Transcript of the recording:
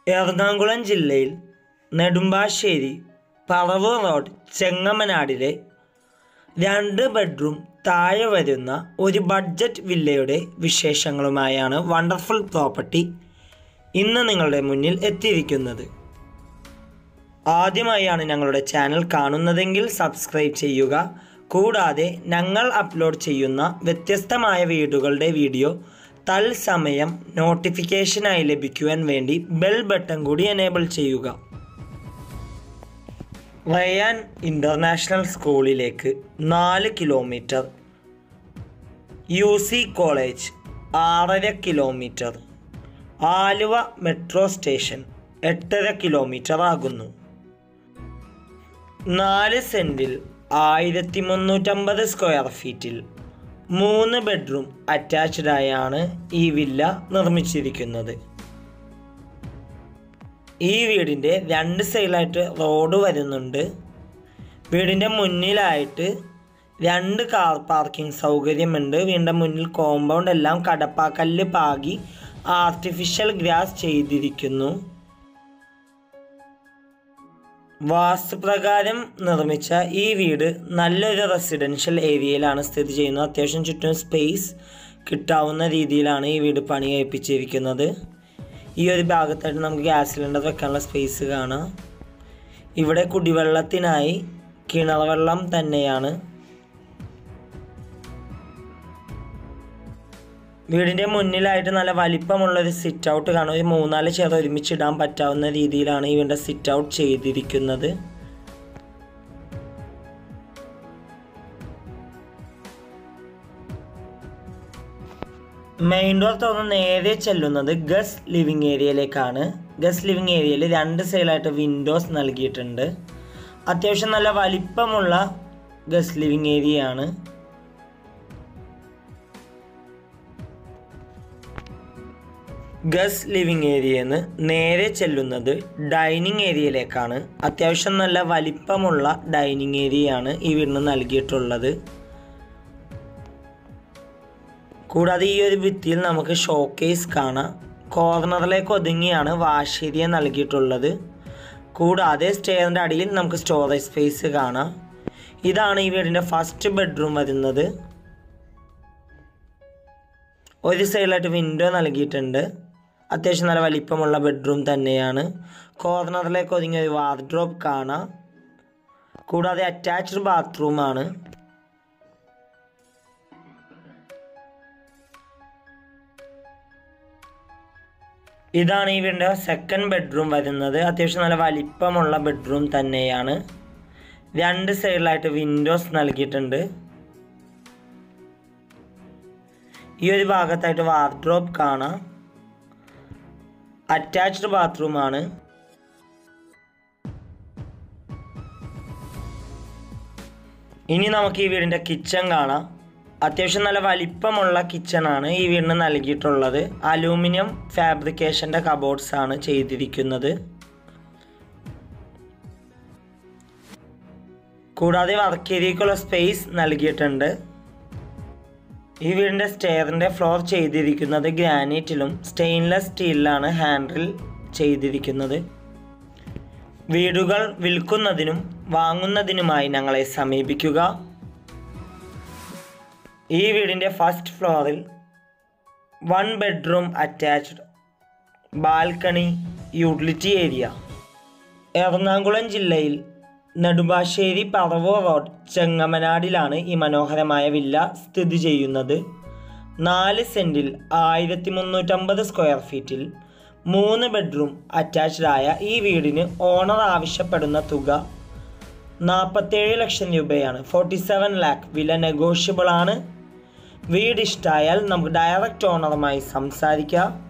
എറണാകുളം ജില്ലയിൽ നെടുമ്പാശ്ശേരി പറവൂർ റോഡ് ചെങ്ങമനാടിലെ രണ്ട് ബെഡ്റൂം താഴെ വരുന്ന ഒരു ബഡ്ജറ്റ് വില്ലയുടെ വിശേഷങ്ങളുമായാണ് വണ്ടർഫുൾ പ്രോപ്പർട്ടി ഇന്ന് നിങ്ങളുടെ മുന്നിൽ എത്തിയിരിക്കുന്നത് ആദ്യമായാണ് ഞങ്ങളുടെ ചാനൽ കാണുന്നതെങ്കിൽ സബ്സ്ക്രൈബ് ചെയ്യുക കൂടാതെ ഞങ്ങൾ അപ്ലോഡ് ചെയ്യുന്ന വ്യത്യസ്തമായ വീടുകളുടെ വീഡിയോ തത്സമയം നോട്ടിഫിക്കേഷനായി ലഭിക്കുവാൻ വേണ്ടി ബെൽ ബട്ടൺ കൂടി എനേബിൾ ചെയ്യുക റയാൻ ഇൻ്റർനാഷണൽ സ്കൂളിലേക്ക് നാല് കിലോമീറ്റർ യു സി കോളേജ് ആറര കിലോമീറ്റർ ആലുവ മെട്രോ സ്റ്റേഷൻ എട്ടര കിലോമീറ്റർ ആകുന്നു നാല് സെൻറ്റിൽ ആയിരത്തി മുന്നൂറ്റമ്പത് സ്ക്വയർ ഫീറ്റിൽ മൂന്ന് ബെഡ്റൂം അറ്റാച്ച്ഡ് ആയാണ് ഈ വില്ല നിർമ്മിച്ചിരിക്കുന്നത് ഈ വീടിൻ്റെ രണ്ട് സൈഡിലായിട്ട് റോഡ് വരുന്നുണ്ട് വീടിൻ്റെ മുന്നിലായിട്ട് രണ്ട് കാർ പാർക്കിംഗ് സൗകര്യമുണ്ട് വീടിൻ്റെ മുന്നിൽ കോമ്പൗണ്ട് എല്ലാം കടപ്പാക്കല്ല് പാകി ആർട്ടിഫിഷ്യൽ ഗ്രാസ് ചെയ്തിരിക്കുന്നു വാസ്തുപ്രകാരം നിർമ്മിച്ച ഈ വീട് നല്ലൊരു റെസിഡൻഷ്യൽ ഏരിയയിലാണ് സ്ഥിതി ചെയ്യുന്നത് അത്യാവശ്യം ചുറ്റും സ്പേസ് കിട്ടാവുന്ന രീതിയിലാണ് ഈ വീട് പണി കഴിപ്പിച്ചിരിക്കുന്നത് ഈ ഒരു ഭാഗത്തായിട്ട് നമുക്ക് ഗ്യാസ് സിലിണ്ടർ വെക്കാനുള്ള സ്പേസ് കാണാം ഇവിടെ കുടിവെള്ളത്തിനായി കിണർ വെള്ളം തന്നെയാണ് വീടിൻ്റെ മുന്നിലായിട്ട് നല്ല വലിപ്പമുള്ള ഒരു സിറ്റ് ഔട്ട് കാണും ഒരു മൂന്നാല് ചെയർ ഒരുമിച്ച് ഇടാൻ പറ്റാവുന്ന രീതിയിലാണ് ഈ വീടിൻ്റെ സിറ്റ് ഔട്ട് ചെയ്തിരിക്കുന്നത് മെയിൻ ഡോർ തുറന്ന് നേരെ ചെല്ലുന്നത് ഗസ് ലിവിങ് ഏരിയയിലേക്കാണ് ഗസ് ലിവിങ് ഏരിയയിൽ രണ്ട് സൈഡിലായിട്ട് വിൻഡോസ് നൽകിയിട്ടുണ്ട് അത്യാവശ്യം നല്ല വലിപ്പമുള്ള ഗസ് ലിവിങ് ഏരിയയാണ് ഗസ് ലിവിങ് ഏരിയയിൽ നിന്ന് നേരെ ചെല്ലുന്നത് ഡൈനിങ് ഏരിയയിലേക്കാണ് അത്യാവശ്യം നല്ല വലിപ്പമുള്ള ഡൈനിങ് ഏരിയയാണ് ഈ വീടിന് നൽകിയിട്ടുള്ളത് കൂടാതെ ഈ ഒരു ഭിത്തിയിൽ നമുക്ക് ഷോക്കേസ് കാണാം കോർണറിലേക്ക് ഒതുങ്ങിയാണ് വാഷ് ഏരിയ നൽകിയിട്ടുള്ളത് കൂടാതെ സ്റ്റെയറിൻ്റെ അടിയിൽ നമുക്ക് സ്റ്റോറേജ് സ്പേസ് കാണാം ഇതാണ് ഈ വീടിൻ്റെ ഫസ്റ്റ് ബെഡ്റൂം വരുന്നത് ഒരു സൈഡിലായിട്ട് വിൻഡോ നൽകിയിട്ടുണ്ട് അത്യാവശ്യം നല്ല വലിപ്പമുള്ള ബെഡ്റൂം തന്നെയാണ് കോർണറിലേക്ക് ഒതുങ്ങിയ ഒരു വാർഡ്രോബ് കാണാം കൂടാതെ അറ്റാച്ച്ഡ് ബാത്റൂമാണ് ഇതാണ് ഈ വീടിൻ്റെ സെക്കൻഡ് ബെഡ്റൂം വരുന്നത് അത്യാവശ്യം നല്ല വലിപ്പമുള്ള ബെഡ്റൂം തന്നെയാണ് രണ്ട് സൈഡിലായിട്ട് വിൻഡോസ് നൽകിയിട്ടുണ്ട് ഈ ഒരു ഭാഗത്തായിട്ട് വാർഡ്രോബ് കാണാം അറ്റാച്ച്ഡ് ബാത്റൂമാണ് ഇനി നമുക്ക് ഈ വീടിൻ്റെ കിച്ചൺ കാണാം അത്യാവശ്യം നല്ല വലിപ്പമുള്ള കിച്ചണാണ് ഈ വീടിന് നൽകിയിട്ടുള്ളത് അലൂമിനിയം ഫാബ്രിക്കേഷൻ്റെ കബോർഡ്സ് ആണ് ചെയ്തിരിക്കുന്നത് കൂടാതെ വർക്ക് ഏരിയക്കുള്ള സ്പേസ് നൽകിയിട്ടുണ്ട് ഈ വീടിൻ്റെ സ്റ്റെയറിൻ്റെ ഫ്ലോർ ചെയ്തിരിക്കുന്നത് ഗ്രാനൈറ്റിലും സ്റ്റെയിൻലെസ് സ്റ്റീലിലാണ് ഹാൻഡിൽ ചെയ്തിരിക്കുന്നത് വീടുകൾ വിൽക്കുന്നതിനും വാങ്ങുന്നതിനുമായി ഞങ്ങളെ സമീപിക്കുക ഈ വീടിൻ്റെ ഫസ്റ്റ് ഫ്ലോറിൽ one bedroom attached balcony utility area Ernakulam ജില്ലയിൽ നെടുമ്പാശ്ശേരി പറവൂർ റോഡ് ചെങ്ങമനാടിലാണ് ഈ മനോഹരമായ വില്ല സ്ഥിതി ചെയ്യുന്നത് നാല് സെൻറ്റിൽ ആയിരത്തി മുന്നൂറ്റമ്പത് സ്ക്വയർ ഫീറ്റിൽ മൂന്ന് ബെഡ്റൂം അറ്റാച്ച്ഡ് ആയ ഈ വീടിന് ഓണർ ആവശ്യപ്പെടുന്ന തുക നാൽപ്പത്തേഴ് ലക്ഷം രൂപയാണ് ഫോർട്ടി സെവൻ ലാക്ക് വില നെഗോഷ്യബിൾ ആണ് വീട് ഇഷ്ടമായാൽ നമുക്ക് ഡയറക്റ്റ് ഓണറുമായി സംസാരിക്കാം